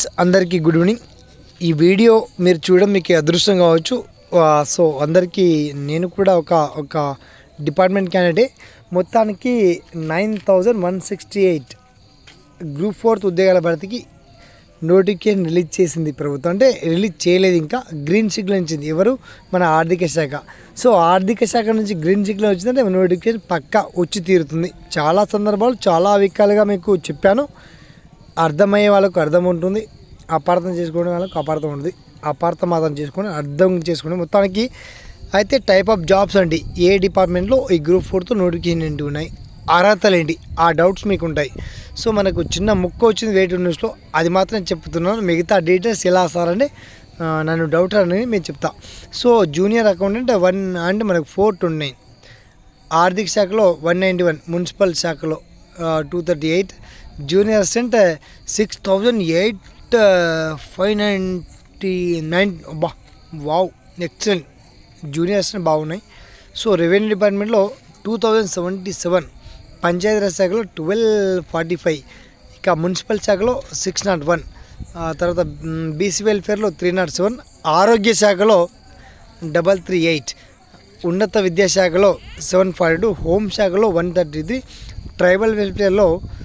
అందరికీ good evening ఈ video మీరు చూడడం మీకు అదృష్టం కావచ్చు ఆ, సో అందరికీ నేను కూడా ఒక ఒక డిపార్ట్మెంట్ క్యాండిడేట్ మొత్తానికి nine thousand one sixty eight group fourth ఉద్యోగాల భర్తీకి నోటిఫికేషన్ రిలీజ్ చేసింది ప్రభుత్వం అంటే రిలీజ్ చేయలేదు ఇంకా గ్రీన్ సిగ్నల్ ఇచ్చింది ఎవరు మన ఆర్థిక శాఖ సో ఆర్థిక శాఖ నుంచి గ్రీన్ సిగ్నల్ వచ్చిందంటే నోటిఫికేషన్ పక్కా వచ్చి తీరుతుంది చాలా సందర్భాలు చాలా వికాలుగా మీకు చెప్పాను అర్థమయ్యే వాళ్ళకు అర్థం ఉంటుంది అపార్థం చేసుకునే వాళ్ళకు అపార్థం ఉంటుంది అపార్థమార్థం చేసుకొని అర్థం చేసుకుని మొత్తానికి అయితే టైప్ ఆఫ్ జాబ్స్ అండి ఏ డిపార్ట్మెంట్లో ఈ గ్రూప్ ఫోర్తో నోటిఫికేషన్ ఏంటి ఉన్నాయి అర్హతలు ఏంటి ఆ డౌట్స్ మీకు ఉంటాయి సో మనకు చిన్న ముక్క వచ్చింది వెయిట్ న్యూస్లో అది మాత్రం చెప్తున్నాను మిగతా డీటెయిల్స్ ఎలా వస్తారంటే ఆ, నన్ను డౌట్ అనేది నేను చెప్తా so junior accountant one and మనకు ఫోర్ ట్వంటీ నైన్ ఆర్థిక శాఖలో వన్ నైంటీ వన్ మున్సిపల్ శాఖలో two thirty eight junior assistant six thousand eight five ninety nine బా వావ్ ఎక్సలెంట్ జూనియర్ అసిస్టెంట్ బాగున్నాయి సో రెవెన్యూ డిపార్ట్మెంట్లో two thousand seventy seven Panchayati Raj శాఖలో twelve forty five ఇక municipal శాఖలో six nought one తర్వాత BC వెల్ఫేర్లో three nought seven ఆరోగ్య శాఖలో డబల్ త్రీ ఎయిట్ ఉన్నత విద్యాశాఖలో సెవెన్ ఫార్టీ టూ హోమ్ శాఖలో వన్ థర్టీ త్రీ ట్రైబల్ వెల్ఫేర్లో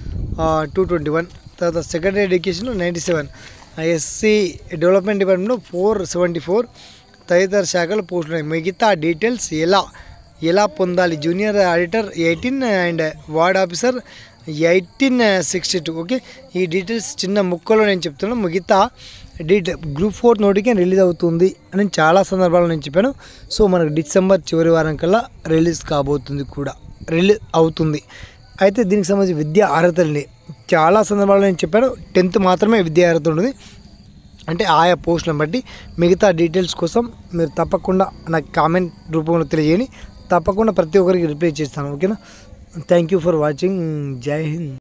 టూ ట్వంటీ వన్ తర్వాత సెకండరీ ఎడ్యుకేషన్లో నైంటీ సెవెన్ ఎస్సీ డెవలప్మెంట్ డిపార్ట్మెంట్లో ఫోర్ సెవెంటీ ఫోర్ తదితర శాఖలు పోస్టులు ఉన్నాయి మిగతా డీటెయిల్స్ ఎలా ఎలా పొందాలి junior auditor eighteen and ward officer eighteen sixty two okay ఈ డీటెయిల్స్ చిన్న ముక్కలో నేను చెప్తున్నాను మిగతా detail group four notification release అవుతుంది అని చాలా సందర్భాల్లో నేను చెప్పాను సో మనకు డిసెంబర్ చివరి వారం కల్లా రిలీజ్ కాబోతుంది కూడా రిలీజ్ అవుతుంది అయితే దీనికి సంబంధించి విద్యా అర్హతలు చాలా సందర్భాల్లో నేను చెప్పాను టెన్త్ మాత్రమే విద్యా అర్హత ఉంటుంది అంటే ఆయా పోస్టులను బట్టి మిగతా డీటెయిల్స్ కోసం మీరు తప్పకుండా నాకు కామెంట్ రూపంలో తెలియజేయండి తప్పకుండా ప్రతి ఒక్కరికి రిప్లై చేస్తాను ఓకేనా థ్యాంక్ యూ ఫర్ వాచింగ్ జై హింద్